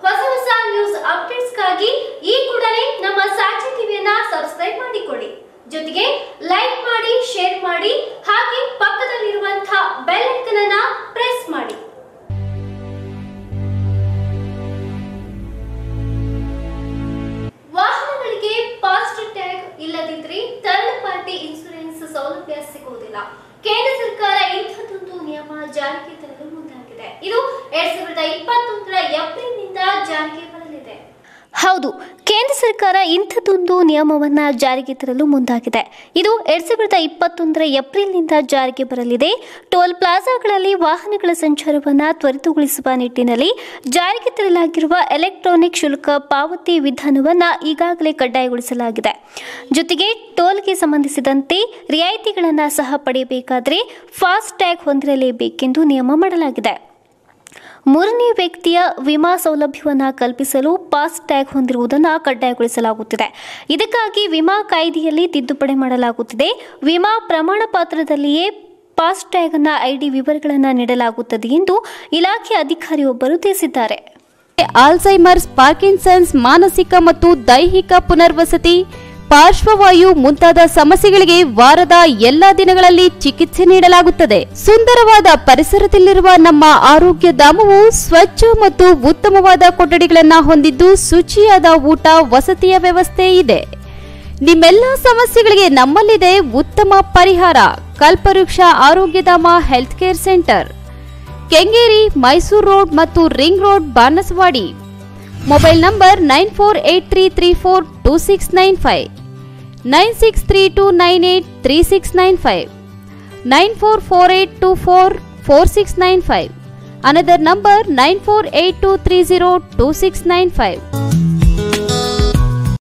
ಹೊಸ ಹೊಸ ನ್ಯೂಸ್ ಅಪ್ಡೇಟ್ಸ್ಗಾಗಿ ಈ ಕೂಡಲೇ ನಮ್ಮ ಸಾಕ್ಷಿ ಟಿವಿಯನ್ನ ಸಬ್ಸ್ಕ್ರೈಬ್ ಮಾಡಿಕೊಳ್ಳಿ ಜೊತೆಗೆ ಲೈಕ್ ಮಾಡಿ ಶೇರ್ ಮಾಡಿ ಹಾಗೆ ಪಕ್ಕದಲ್ಲಿರುವಂತಹ ಬೆಲ್ ಐಕನ್ ಅನ್ನ ಪ್ರೆಸ್ ಮಾಡಿ ವಾಹನಗಳಿಗೆ ಫಾಸ್ಟ್ ಟ್ಯಾಗ್ ಇಲ್ಲದಿದ್ರೆ ಥರ್ಡ್ ಪಾರ್ಟಿ ಇನ್ಸೂರೆನ್ಸ್ ಸೌಲಭ್ಯ ಸಿಗುವುದಿಲ್ಲ ಕೇಂದ್ರ ಸರ್ಕಾರ ಇಂಥದ್ದೊಂದು ನಿಯಮ ಜಾರಿಗೆ ತರಲು ಮುಂದಾಗಿದೆ ಇದು ಎರಡ್ ಸಾವಿರದ ಇಪ್ಪತ್ತೊಂದರ ಏಪ್ರಿಲ್ನಿಂದ ಜಾರಿಗೆ ಬರಲಿದೆ ಹೌದು ಕೇಂದ್ರ ಸರ್ಕಾರ ಇಂಥದ್ದೊಂದು ನಿಯಮವನ್ನ ಜಾರಿಗೆ ತರಲು ಮುಂದಾಗಿದೆ ಇದು ಎರಡ್ ಸಾವಿರದ ಇಪ್ಪತ್ತೊಂದರ ಏಪ್ರಿಲ್ನಿಂದ ಜಾರಿಗೆ ಬರಲಿದೆ ಟೋಲ್ ಪ್ಲಾಜಾಗಳಲ್ಲಿ ವಾಹನಗಳ ಸಂಚಾರವನ್ನು ತ್ವರಿತಗೊಳಿಸುವ ನಿಟ್ಟಿನಲ್ಲಿ ಜಾರಿಗೆ ತರಲಾಗಿರುವ ಎಲೆಕ್ಟ್ರಾನಿಕ್ ಶುಲ್ಕ ಪಾವತಿ ವಿಧಾನವನ್ನು ಈಗಾಗಲೇ ಕಡ್ಡಾಯಗೊಳಿಸಲಾಗಿದೆ ಜೊತೆಗೆ ಟೋಲ್ಗೆ ಸಂಬಂಧಿಸಿದಂತೆ ರಿಯಾಯಿತಿಗಳನ್ನು ಸಹ ಪಡೆಯಬೇಕಾದರೆ ಫಾಸ್ಟ್ ಟ್ಯಾಗ್ ಹೊಂದಿರಲೇಬೇಕೆಂದು ನಿಯಮ ಮಾಡಲಾಗಿದೆ ಮೂರನೇ ವ್ಯಕ್ತಿಯ ವಿಮಾ ಸೌಲಭ್ಯವನ್ನು ಕಲ್ಪಿಸಲು ಫಾಸ್ಟ್ ಟ್ಯಾಗ್ ಹೊಂದಿರುವುದನ್ನು ಕಡ್ಡಾಯಗೊಳಿಸಲಾಗುತ್ತಿದೆ ಇದಕ್ಕಾಗಿ ವಿಮಾ ಕಾಯ್ದೆಯಲ್ಲಿ ತಿದ್ದುಪಡಿ ಮಾಡಲಾಗುತ್ತಿದೆ ವಿಮಾ ಪ್ರಮಾಣ ಪತ್ರದಲ್ಲಿಯೇ ಫಾಸ್ಟ್ ಟ್ಯಾಗ್ ಅನ್ನ ಐಡಿ ವಿವರಗಳನ್ನು ನೀಡಲಾಗುತ್ತದೆ ಎಂದು ಇಲಾಖೆ ಅಧಿಕಾರಿಯೊಬ್ಬರು ತಿಳಿಸಿದ್ದಾರೆ ಆಲ್ಝೈಮರ್ಸ್ ಪಾರ್ಕಿನ್ಸನ್ಸ್ ಮಾನಸಿಕ ಮತ್ತು ದೈಹಿಕ ಪುನರ್ವಸತಿ ಪಾರ್ಶ್ವವಾಯು ಮುಂತಾದ ಸಮಸ್ಯೆಗಳಿಗೆ ವಾರದ ಎಲ್ಲಾ ದಿನಗಳಲ್ಲಿ ಚಿಕಿತ್ಸೆ ನೀಡಲಾಗುತ್ತದೆ ಸುಂದರವಾದ ಪರಿಸರದಲ್ಲಿರುವ ನಮ್ಮ ಆರೋಗ್ಯ ಧಾಮವು ಸ್ವಚ್ಛ ಮತ್ತು ಉತ್ತಮವಾದ ಕೊಠಡಿಗಳನ್ನು ಹೊಂದಿದ್ದು ಶುಚಿಯಾದ ಊಟ ವಸತಿಯ ವ್ಯವಸ್ಥೆ ಇದೆ ನಿಮ್ಮೆಲ್ಲ ಸಮಸ್ಯೆಗಳಿಗೆ ನಮ್ಮಲ್ಲಿದೆ ಉತ್ತಮ ಪರಿಹಾರ Kalpavriksha Arogyadhama health care centre Kengeri Mysuru road ಮತ್ತು ring road Banasawadi mobile number nine four eight three three four two six nine five nine six three two nine eight three six nine five nine four four eight two four four six nine five another number nine four eight two three zero two six nine five